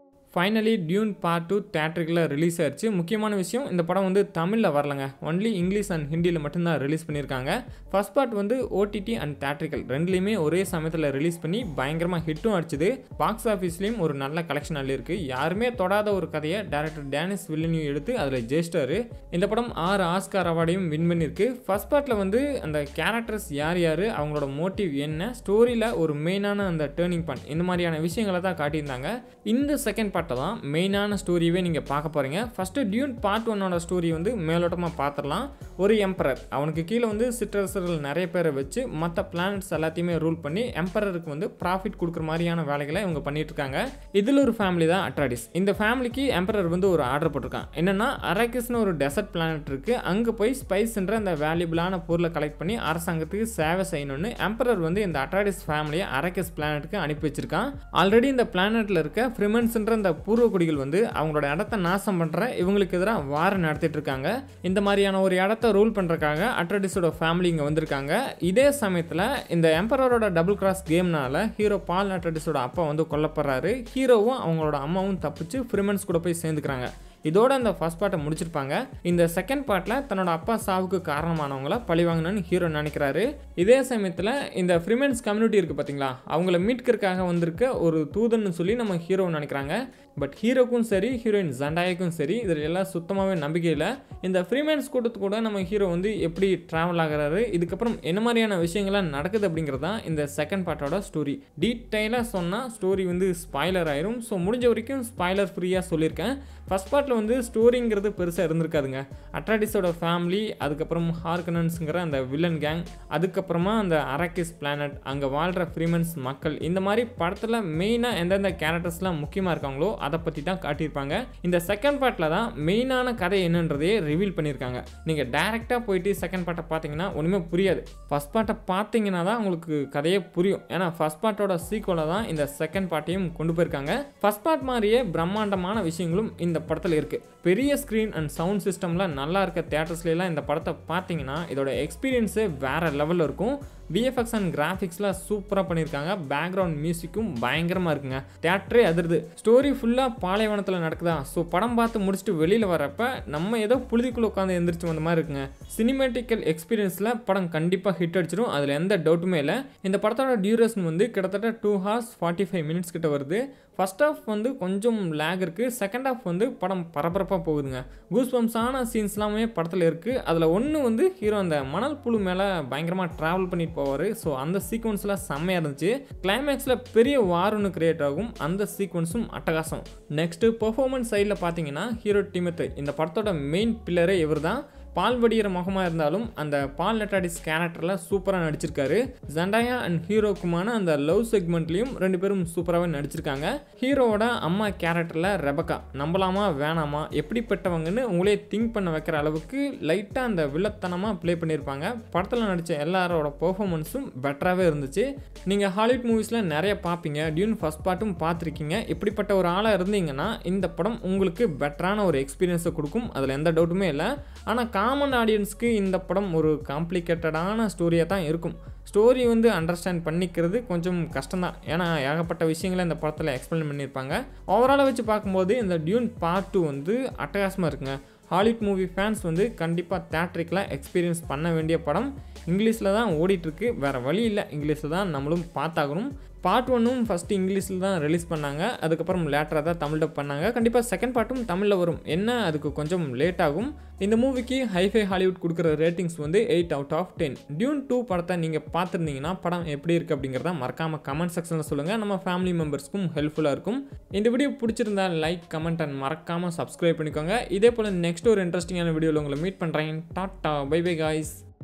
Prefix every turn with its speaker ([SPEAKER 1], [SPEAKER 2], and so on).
[SPEAKER 1] finally Dune part two தேட்டருக்குள்ள release ஆயிடுச்சு முக்கியமான விஷயம் இந்த படம் வந்து தமிழில் வரலங்க ஒன்லி இங்கிலீஷ் அண்ட் ஹிந்தியில் மட்டும்தான் ரிலீஸ் பண்ணியிருக்காங்க ஃபர்ஸ்ட் பார்ட் வந்து ஓடிடி அண்ட் தேட்ரிக்கல் ரெண்டுலேயுமே ஒரே சமயத்தில் ரிலீஸ் பண்ணி பயங்கரமாக ஹிட்டும் அடிச்சுது பாக்ஸ் ஆஃபீஸ்லேயும் ஒரு நல்ல கலெக்ஷன் அள்ளியிருக்கு யாருமே தொடாத ஒரு கதையை டேரக்டர் டேனிஸ் வில்லனியூ எடுத்து அதில் ஜெயிச்சிட்டாரு இந்த படம் ஆறு ஆஸ்கார் அவார்டையும் வின் பண்ணியிருக்கு ஃபர்ஸ்ட் பார்ட்டில் வந்து அந்த கேரக்டர்ஸ் யார் யார் அவங்களோட மோட்டிவ் என்ன ஸ்டோரியில் ஒரு மெயினான அந்த டேர்னிங் பாயிண்ட் இந்த மாதிரியான விஷயங்களை தான் காட்டியிருந்தாங்க இந்த செகண்ட் பார்ட்டை தான் மெயினான ஸ்டோரியவே நீங்கள் பார்க்க போகிறீங்க ஃபஸ்ட்டு டியூன் பார்ட் ஒன்னோட ஸ்டோரி வந்து மேலோட்டமாக பார்த்துடலாம் ஒரு எம்பரர் அவனுக்கு கீழே வந்து சிற்றரசர்கள் நிறைய பேரை வச்சு மற்ற பிளானட்ஸ் எல்லாத்தையுமே ரூல் பண்ணி எம்பரருக்கு வந்து ப்ராஃபிட் கொடுக்குற மாதிரியான வேலைகளை இவங்க பண்ணிட்டு இருக்காங்க இதில் ஒரு ஃபேமிலி தான் அட்ராடிஸ் இந்த ஃபேமிலிக்கு எம்பரர் வந்து ஒரு ஆர்டர் போட்டிருக்கான் என்னன்னா அரக்கிஸ்னு ஒரு டெசர்ட் பிளானட் இருக்குது அங்கே போய் ஸ்பைஸ்ன்ற அந்த வேல்யூபிளான பொருளை கலெக்ட் பண்ணி அரசாங்கத்துக்கு சேவை செய்யணும்னு எம்பரர் வந்து இந்த அட்ராடிஸ் ஃபேமிலியை அரக்கிஸ் பிளானட்டுக்கு அனுப்பி வச்சிருக்கான் ஆல்ரெடி இந்த பிளானட்டில் இருக்க ஃப்ரிமன்ஸ்ன்ற அந்த பூர்வக்குடிகள் வந்து அவங்களோட இடத்த நாசம் பண்ணுற இவங்களுக்கு எதிராக வாரம் நடத்திட்டு இருக்காங்க இந்த மாதிரியான ஒரு இடத்த ரூல் பண்ணுறக்காக அட்ரடிஸோட ஃபேமிலி இங்கே வந்திருக்காங்க இதே சமயத்தில் இந்த எம்பரரோட டபுள் கிராஸ் கேம்னால ஹீரோ பால் அட்ரடிஸோட அப்பா வந்து கொல்லப்படுறாரு ஹீரோவும் அவங்களோட அம்மாவும் தப்பிச்சு ஃப்ரிமன்ஸ் கூட போய் சேர்ந்துக்கிறாங்க இதோட அந்த ஃபர்ஸ்ட் பார்ட்டை முடிச்சிருப்பாங்க இந்த செகண்ட் பார்ட்டில் தன்னோட அப்பா சாவுக்கு காரணமானவங்கள பழிவாங்கணும்னு ஹீரோ நினைக்கிறாரு இதே சமயத்தில் இந்த ஃப்ரிமென்ஸ் கம்யூனிட்டி இருக்குது பார்த்தீங்களா அவங்கள மீட்கிறதுக்காக வந்திருக்க ஒரு தூதன்னு சொல்லி நம்ம ஹீரோ நினைக்கிறாங்க பட் ஹீரோக்கும் சரி ஹீரோயின் ஜண்டாய்க்கும் சரி இதில் எல்லாம் சுத்தமாகவே நம்பிக்கை இல்லை இந்த ஃப்ரீமேன்ஸ் கூட்டத்து கூட நம்ம ஹீரோ வந்து எப்படி ட்ராவல் ஆகுறாரு இதுக்கப்புறம் என்ன மாதிரியான விஷயங்கள்லாம் நடக்குது அப்படிங்கிறது தான் இந்த செகண்ட் பார்ட்டோட ஸ்டோரி டீட்டெயிலாக சொன்னால் ஸ்டோரி வந்து ஸ்பாய்லர் ஆயிரும் ஸோ முடிஞ்ச வரைக்கும் ஸ்பாய்லர் ஃப்ரீயாக சொல்லியிருக்கேன் ஃபஸ்ட் பார்ட்டில் வந்து ஸ்டோரிங்கிறது பெருசாக இருந்திருக்காதுங்க அட்ராடிஸோட ஃபேமிலி அதுக்கப்புறம் ஹார்கனன்ஸுங்கிற அந்த வில்லன் கேங் அதுக்கப்புறமா அந்த அரக்கிஸ் பிளானட் அங்கே வாழ்கிற ஃப்ரீமன்ஸ் மக்கள் இந்த மாதிரி படத்தில் மெயினாக எந்தெந்த கேரக்டர்ஸ்லாம் முக்கியமாக இருக்காங்களோ அதை பற்றி தான் காட்டியிருப்பாங்க இந்த செகண்ட் பார்ட்டில் தான் மெயினான கதை என்னன்றதையே ரிவீல் பண்ணியிருக்காங்க நீங்கள் டேரெக்டாக போயிட்டு செகண்ட் பார்ட்டை பார்த்தீங்கன்னா ஒன்றுமே புரியாது ஃபஸ்ட் பார்ட்டை பார்த்தீங்கன்னா தான் உங்களுக்கு கதையே புரியும் ஏன்னா ஃபஸ்ட் பார்ட்டோட சீக்குவலை தான் இந்த செகண்ட் பார்ட்டையும் கொண்டு போயிருக்காங்க ஃபஸ்ட் பார்ட் மாதிரியே பிரம்மாண்டமான விஷயங்களும் இந்த படத்தில் இருக்குது பெரிய ஸ்க்ரீன் அண்ட் சவுண்ட் சிஸ்டமில் நல்லா இருக்க தேட்டர்ஸ்லாம் இந்த படத்தை பார்த்தீங்கன்னா இதோட எக்ஸ்பீரியன்ஸே வேறு லெவலில் இருக்கும் விஎஃப்எக்ஸ் அண்ட் கிராஃபிக்ஸ்லாம் சூப்பராக பண்ணியிருக்காங்க பேக்ரவுண்ட் மியூசிக்கும் பயங்கரமாக இருக்குங்க தேட்டரே அதிருது ஸ்டோரி ஃபுல்லாக பாலைவனத்தில் நடக்குதா ஸோ படம் பார்த்து முடிச்சுட்டு வெளியில் வரப்ப நம்ம ஏதோ புழுதிக்குள்ள உட்காந்து எந்திரிச்சு வந்த மாதிரி இருக்குங்க சினிமேட்டிக்கல் எக்ஸ்பீரியன்ஸில் படம் கண்டிப்பாக ஹிட் அடிச்சிடும் அதில் எந்த டவுட்டுமே இல்லை இந்த படத்தோட டியூரேஷன் வந்து கிட்டத்தட்ட two hours forty five minutes கிட்ட வருது ஃபர்ஸ்ட் ஆஃப் வந்து கொஞ்சம் லேக் இருக்குது செகண்ட் ஆஃப் வந்து படம் பரபரப்பாக போகுதுங்க கூஸ் பம்ஸான சீன்ஸ்லாமே படத்தில் இருக்குது அதில் ஒன்று வந்து ஹீரோ அந்த மணல் புழு மேலே பயங்கரமாக ட்ராவல் பண்ணிட்டு போவார் ஸோ அந்த சீக்வன்ஸ்லாம் செம்மையாக இருந்துச்சு கிளைமேக்ஸில் பெரிய வார் ஒன்று கிரியேட் ஆகும் அந்த சீக்வன்ஸும் அட்டகாசம் நெக்ஸ்ட்டு பெர்ஃபார்மன்ஸ் சைடில் பார்த்தீங்கன்னா ஹீரோ டிமத்து இந்த படத்தோட மெயின் பில்லரே இவர் தான் பால் வடிகிற முகமாக இருந்தாலும் அந்த பால் லெட்டாடிஸ் கேரக்டரில் சூப்பராக நடிச்சிருக்காரு ஜண்டாயா அண்ட் ஹீரோக்குமான அந்த லவ் செக்மெண்ட்லேயும் ரெண்டு பேரும் சூப்பராகவே நடிச்சிருக்காங்க ஹீரோவோட அம்மா கேரக்டரில் ரெபக்கா நம்பலாமா வேணாமா எப்படிப்பட்டவங்கன்னு உங்களே திங்க் பண்ண வைக்கிற அளவுக்கு லைட்டாக அந்த வில்லத்தனமாக ப்ளே பண்ணியிருப்பாங்க படத்தில் நடித்த எல்லாரோட பெர்ஃபார்மன்ஸும் பெட்டராகவே இருந்துச்சு நீங்கள் ஹாலிவுட் மூவிஸில் நிறைய பார்ப்பீங்க டியூன் ஃபஸ்ட் பார்ட்டும் பார்த்துருக்கீங்க இப்படிப்பட்ட ஒரு ஆளாக இருந்தீங்கன்னா இந்த படம் உங்களுக்கு பெட்டரான ஒரு எக்ஸ்பீரியன்ஸை கொடுக்கும் அதில் எந்த டவுட்டுமே இல்லை ஆனால் காமன் ஆடியன்ஸ்க்கு இந்த படம் ஒரு காம்ப்ளிகேட்டடான ஸ்டோரியாக தான் இருக்கும் ஸ்டோரி வந்து அண்டர்ஸ்டாண்ட் பண்ணிக்கிறது கொஞ்சம் கஷ்டம்தான் ஏன்னா ஏகப்பட்ட விஷயங்களை இந்த படத்தில் எக்ஸ்பிளைன் பண்ணியிருப்பாங்க ஓவராலாக வச்சு பார்க்கும்போது இந்த டியூன் பார்ட் டூ வந்து அட்டகாசமாக இருக்குங்க ஹாலிவுட் மூவி ஃபேன்ஸ் வந்து கண்டிப்பாக தேட்ரிக்கில் எக்ஸ்பீரியன்ஸ் பண்ண வேண்டிய படம் இங்கிலீஷில் தான் ஓடிட்டுருக்கு வேறு வழி இல்லை இங்கிலீஷில் தான் நம்மளும் பார்த்தாகணும் பார்ட் ஒன்னும் ஃபஸ்ட்டு இங்கிலீஷில் தான் ரிலீஸ் பண்ணாங்க அதுக்கப்புறம் லேட்டராக தான் தமிழ் டப் பண்ணாங்க கண்டிப்பாக செகண்ட் பார்ட்டும் தமிழில் வரும் என்ன அதுக்கு கொஞ்சம் லேட் ஆகும் இந்த மூவிக்கு ஹைஃபை ஹாலிவுட் கொடுக்குற ரேட்டிங்ஸ் வந்து eight out of ten Dune two படத்தை நீங்கள் பார்த்துருந்தீங்கன்னா படம் எப்படி இருக்குது அப்படிங்கிறத மறக்காமல் கமெண்ட் செக்ஷனில் சொல்லுங்கள் நம்ம ஃபேமிலி மெம்பர்ஸ்க்கும் ஹெல்ப்ஃபுல்லாக இருக்கும் இந்த வீடியோ பிடிச்சிருந்தா லைக் கமெண்ட் அண்ட் மறக்காமல் சப்ஸ்கிரைப் பண்ணிக்கோங்க இதே போல் நெக்ஸ்ட் ஒரு இன்ட்ரெஸ்டிங்கான வீடியோவில் உங்களை மீட் பண்ணுறேன் டாட்டா பை பை காய்ஸ்